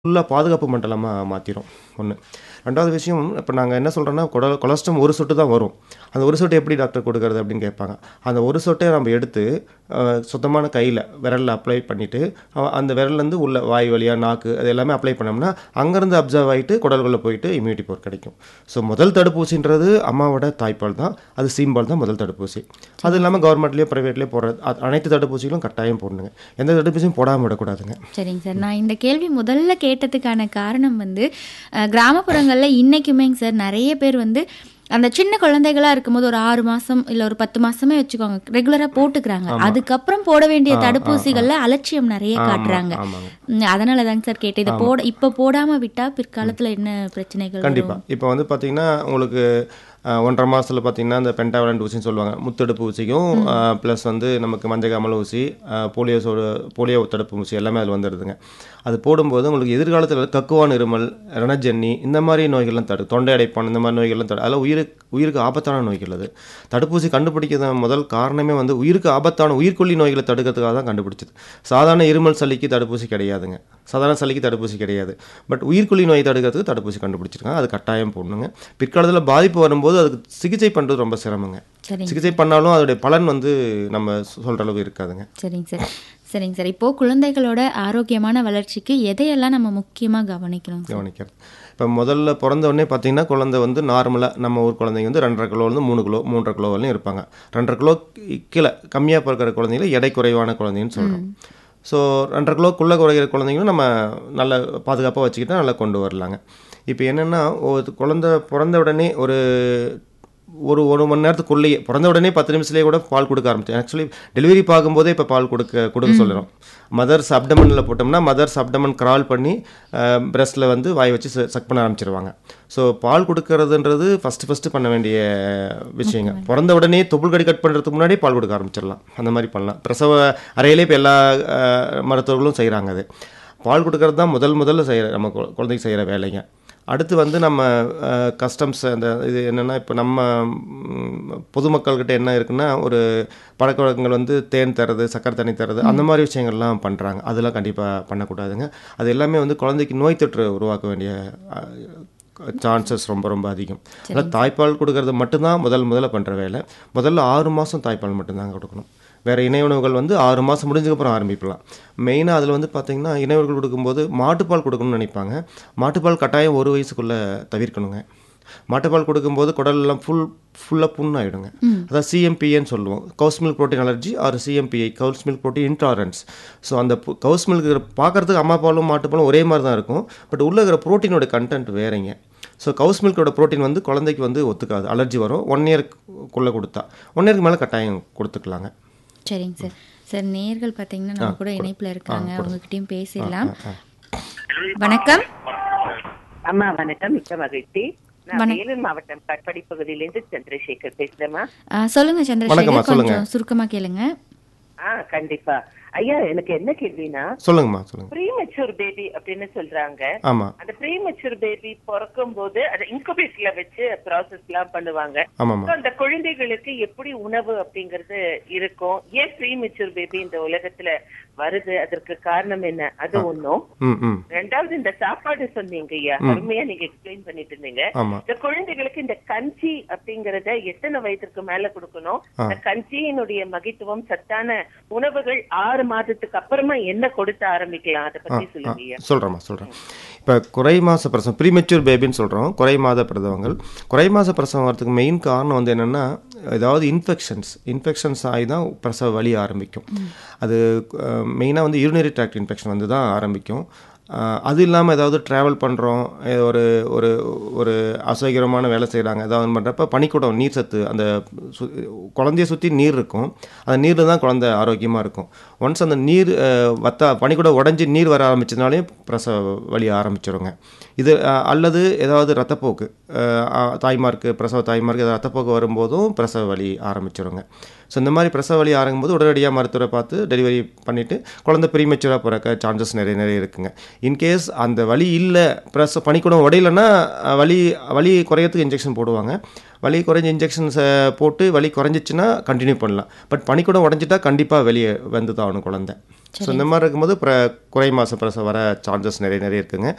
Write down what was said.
ஃபுல்லா பாதுகாப்பு மண்டலமா மாத்திரும் ஒண்ணு. 2வது விஷயம் இப்ப நாங்க என்ன சொல்றோம்னா, கொட கொலஸ்ட்ரம் ஒரு சொட்டு தான் வரும். அந்த ஒரு சொட்டு எப்படி டாக்டர் குடுக்குறது அப்படின்னு கேட்பாங்க. அந்த ஒரு சொட்ட நம்ம எடுத்து அ சுத்தமான கையில விரல்ல அப்ளை பண்ணிட்டு, அ அந்த விரல்லேருந்து உள்ள வாய் வழியா நாக்கு அது எல்லாமே அப்ளை பண்ணோம்னா, அங்கருந்து அப்சர்வ் ஆயிட்டு குடலுக்குள்ள போயிட்டு இம்யூனிட்டி பவர் கிடைக்கும். ஸோ முதல் தடுப்பூசின்றது அம்மாவோட தாய்ப்பால் தான். அது சீம்பால் தான் முதல் தடுப்பூசி. அது இல்லாம கவர்மெண்ட்லயோ, பிரைவேட்லயோ போடுறது அ அனைத்து தடுப்பூசிகளும் கட்டாயம் போடணுங்க. எந்த தடுப்பூசியும் போடாம விடக்கூடாதுங்க. சரிங்க சார். நான் இந்த கேள்வி முதல்ல கேட்டதுக்கான காரணம் வந்து, அ கிராமப்புறங்கள்ல இன்னைக்குமேங்க சார் நெறைய பேர் வந்து அந்த சின்ன குழந்தைகளா இருக்கும்போது ஒரு 6 மாசம் இல்ல ஒரு 10 மாசமே வச்சுக்கோங்க. ரெகுலரா போட்டுக்கிறாங்க. ஆமா. அதுக்கப்புறம் போட வேண்டிய ஆ, ஆ, ஆ. தடுப்பூசிகள்ல அலட்சியம் நெறைய ஆமா, காட்டுறாங்க. ஆமாங்க. ம் அதனால தாங்க சார் கேட்டேன். இத ஆமா. போட இப்ப போடாம விட்டா பிற்காலத்துல என்ன பிரச்சனைகள் கண்டிப்பா. வரும்? இப்ப வந்து பார்த்தீங்கன்னா, உங்களுக்கு அ 1 1/2 மாசத்துல பார்த்தீங்கன்னா, இந்த பென்டாவலண்ட் ஊசின்னு சொல்லுவாங்க. முத்தடுப்பு ஊசியும் ம். அ பிளஸ் வந்து நமக்கு மஞ்சக்காமலை ஊசி, அ போலியோ சொ போலியோ தடுப்பு ஊசி எல்லாமே அதுல வந்துருதுங்க. அது போடும்போது உங்களுக்கு எதிர்காலத்துல கக்குவான் இருமல், ரணஜன்னி இந்த மாரி நோய்கள்லாம் தடு தொண்டை அடைப்பான் இந்த மாரி நோய்கள்லாம் தடு அதெல்லாம் உயிருக்கு உயிருக்கு ஆபத்தான நோய்கள் அது. தடுப்பூசி கண்டுபிடிக்கிறத முதல் காரணமே வந்து உயிருக்கு ஆபத்தான உயிர்க்கொல்லி நோய்கள தடுக்கிறதுக்காக தான் கண்டுபிடிச்சது. சாதாரண இருமல், சளிக்கு தடுப்பூசி கிடையாதுங்க. சாதாரண சளிக்கு தடுப்பூசி கிடையாது. பட் உயிர்க்கொல்லி நோய் தடுக்கிறதுக்கு தடுப்பூசி கண்டுபிடிச்சிருக்காங்க. அது கட்டாயம் போடணுங்க. பிற்காலத்துல பாதிப்பு வரும்போது அதுக்கு சிகிச்சை பண்றது ரொம்ப சிரமங்க. சரிங்க சிகிச்சை பண்ணாலும் அதோடைய பலன் வந்து நம்ம சொல்ற அளவு இருக்காதுங்க. சரிங்க சார். சரிங்க சார். இப்போ குழந்தைகளோட ஆரோக்கியமான வளர்ச்சிக்கு எதையெல்லாம் நம்ம முக்கியமா கவனிக்கணும் சார்? கவனிக்கிறது. இப்ப முதல்ல பொறந்த உடனே பார்த்தீங்கன்னா, குழந்தை வந்து நார்மலா நம்ம ஊர் குழந்தைங்க வந்து 2 1/2 கிலோலேருந்து 3 கிலோ, 3 1/2 கிலோ வரையும் இருப்பாங்க. 2 1/2 கிலோ கீழ கம்மியா பிறக்கிற குழந்தைங்கள எடை குறைவான குழந்தைன்னு சொல்றோம். ம். ஸோ 2 1/2 கிலோக்குள்ள குறைகிற குழந்தைங்களும் நம்ம நல்ல பாதுகாப்பா வச்சுக்கிட்டா நல்லா கொண்டு வரலாங்க. இப்ப என்னன்னா, ஒரு குழந்தை பொறந்த உடனே ஒரு ஒரு 1 மணி நேரத்துக்குள்ளேயே பொறந்த உடனே 10 நிமிஷத்துலயே கூட பால் குடுக்க ஆரம்பிச்சு ஆக்சுவலி டெலிவரி பார்க்கும்போதே இப்ப பால் குடுக்க குடுக்க ம். சொல்லுறோம். மதர்ஸ் அப்டமன்ல போட்டோம்னா, மதர்ஸ் அப்டமன் கிரால் பண்ணி அ பிரஸ்ட்ல வந்து வாய் வச்சு ச சக் பண்ண ஆரம்பிச்சுருவாங்க. ஸோ பால் குடுக்கறதுன்றது ஃபர்ஸ்ட் ஃபர்ஸ்ட் பண்ண வேண்டிய விஷயங்க. முக்கியமான பொறந்த உடனே தொப்புள் கொடி கட் பண்றதுக்கு முன்னாடியே பால் குடுக்க ஆரம்பிச்சிடலாம். அந்த மாரி பண்ணலாம். பிரசவ அறையிலே இப்ப எல்லா அ மருத்துவர்களும் செய்றாங்க அது. பால் குடுக்கறது தான் முதல் முதல்ல செய்ற நம்ம கு குழந்தைக்கு செய்ற வேலைங்க. அடுத்து வந்து நம்ம அ கஸ்டம்ஸ் அந்த இது என்னன்னா, இப்ப நம்ம ம் பொதுமக்கள்கிட்ட என்ன இருக்குன்னா, ஒரு பழக்கவழக்கங்கள் வந்து தேன் தர்றது, சர்க்கரை தண்ணி தர்றது அந்த ம். மாரி விஷயங்கள்லாம் பண்றாங்க. அதெல்லாம் கண்டிப்பா பண்ணக்கூடாதுங்க. அது எல்லாமே வந்து குழந்தைக்கு நோய் தொற்று உருவாக்க வேண்டிய அ சான்சஸ் ரொம்ப ரொம்ப அதிகம். அதாவது சரிங்க சார். தாய்ப்பால் குடுக்கறது மட்டும் தான் முதல் முதல்ல பண்ற வேலை. முதல்ல 6 மாசம் தாய்ப்பால் மட்டும் தான் குடுக்கணும். வேற இணை உணவுகள் வந்து 6 மாசம் முடிஞ்சதுக்கப்புறம் ஆரம்பிக்கலாம். மெயினா அதுல வந்து பார்த்தீங்கன்னா, இணை உணவுகள் குடுக்கும்போது மாட்டுப்பால் குடுக்கணும்னு நினைப்பாங்க. மாட்டுப்பால் கட்டாயம் 1 வயசுக்குள்ள தவிர்க்கணுங்க. மாட்டுப்பால் குடுக்கும்போது குடலெல்லாம் ஃபுல் ஃபுல்லா புண்ணாயிடுங்க. ம். அதான் சிஎம்பிஏன்னு சொல்லுவோம். Cow's milk protein allergy or CMPI cow's milk protein intolerance. So அந்த பு கவுஸ் மில்க் பார்க்கறதுக்கு அம்மா பாலும், மாட்டுப்பாலும் ஒரே மாரி தான் இருக்கும். பட் உள்ள இருக்கிற புரோட்டீனோட கன்டென்ட் வேறங்க. ஸோ கவுஸ் மில்க்கோட புரோட்டீன் வந்து குழந்தைக்கு வந்து ஒத்துக்காது. அலர்ஜி வரும். 1 இயர்க்குள்ள குடுத்தா. 1 இயர்க்கு மேல கட்டாயம் குடுத்துக்கலாங்க. சரிங்க சார். சார் நேயர்கள் பார்த்தீங்கன்னா, ஆ நம்ம கூட குடு இணைப்புல ஆ இருக்காங்க. குடுங்க. அவங்ககிட்டயும் ஆ பேசிடலாம். ஆ ஆ. வணக்கம். அம்மா வணக்கம் மிக்க மகிழ்ச்சி நான் வணக் வேலூர் மாவட்டம் கட்பாடி பகுதியிலிருந்து சந்திரசேகர் பேசுறேம்மா ஆ சொல்லுங்க வணக்கம்மா சந்திரசேகர். சொல்லுங்க. கொஞ்சம் சுருக்கமா கேளுங்க. ஆ கண்டிப்பா ஐயா எனக்கு என்ன கேள்வினா சொல்லுங்கம்மா சொல்லுங்க. ப்ரீமெச்சூர் பேபி அப்படின்னு சொல்றாங்க ஆமா. அந்த ப்ரீமெச்சூர் பேபி பிறக்கும் போது அதை இன்குபேட்டர்ல வச்சு ப்ராசஸ் எல்லாம் பண்ணுவாங்க ஆமாம்மா. So, அந்த குழந்தைகளுக்கு எப்படி உணவு அப்படிங்கறது இருக்கும் ஏன் ப்ரீமெச்சூர் பேபி இந்த உலகத்துல வருது அதற்கு காரணம் என்ன அது ஆ. ஒண்ணும் ம் ம். ரெண்டாவது இந்த சாப்பாடு சொன்னீங்க ஐயா ம். அருமையா நீங்க எக்ஸ்பிளைன் பண்ணிட்டு இருந்தீங்க ஆமா. இந்த குழந்தைகளுக்கு இந்த கஞ்சி அப்படிங்கறத எத்தனை வயதிற்கு மேல கொடுக்கணும் ஆ. இந்த கஞ்சியினுடைய மகித்துவம் சத்தான உணவுகள் ஆறு மாதத்துக்கு அப்புறமா என்ன கொடுத்து ஆரம்பிக்கலாம் அதை ஆ பத்தி ஆ சொல்லுங்க ஐயா சொல்றேம்மா சொல்றேன். இப்ப குறை மாச பிரசவம் ப்ரீமெச்சூர் பேபின்னு சொல்றோம். குறை மாத பிரசவங்கள். குறை மாச பிரசவம் வரதுக்கு மெயின் காரணம் வந்து என்னன்னா, ஏதாவது இன்ஃபெக்ஷன்ஸ் இன்ஃபெக்ஷன்ஸ் ஆகி தான் பிரசவ வலி ஆரம்பிக்கும். ம். அது அ மெயினா வந்து யூரினரி ட்ராக்ட் இன்ஃபெக்ஷன் வந்து தான் ஆரம்பிக்கும். அ அது இல்லாம ஏதாவது டிராவல் பண்றோம். ஒரு ஒரு ஒரு அசௌகரியமான வேலை செய்றாங்க. ஏதாவது பண்றப்ப பனிக்குடம் நீர் சத்து அந்த சு குழந்தைய சுத்தி நீர் இருக்கும். அந்த நீர்ல தான் குழந்தை ஆரோக்கியமா இருக்கும். ஒன்ஸ் அந்த நீர் அ வத்தா பனிக்குடம் உடைஞ்சு நீர் வர ஆரம்பிச்சதுனாலே பிரசவ வலி ஆரம்பிச்சுருங்க. இது அ அல்லது ஏதாவது ரத்தப்போக்கு அ அ தாய்மார்க்கு பிரசவ தாய்மார்க்கு ஏதாவது ரத்தப்போக்கு வரும்போதும் பிரசவ வலி ஆரம்பிச்சுருங்க. ஸோ இந்த மாரி பிரசவ வலி ஆரம்பும்போது உடனடியா மருத்துவர பார்த்து டெலிவரி பண்ணிட்டு குழந்தை ப்ரீமெச்சூரா பிறக்க சான்சஸ் நிறைய நிறைய இருக்குங்க. இன்கேஸ் அந்த வலி இல்ல பிரசவ பனிக்குடம் உடையலன்னா வலி வலி குறையறதுக்கு இன்ஜெக்ஷன் போடுவாங்க. வலி குறைஞ்ச இன்ஜெக்ஷன்ஸ போட்டு வலி குறைஞ்சிச்சுன்னா கன்டின்யூ பண்ணலாம். பட் பனிக்குடம் உடைஞ்சிட்டா கண்டிப்பா வெளிய வந்து தான் ஆகணும் குழந்தை. ஸோ இந்த சரிங்க மாரி இருக்கும்போது பிர குறை மாச பிரசவம் வர சான்சஸ் நிறைய நிறைய இருக்குங்க.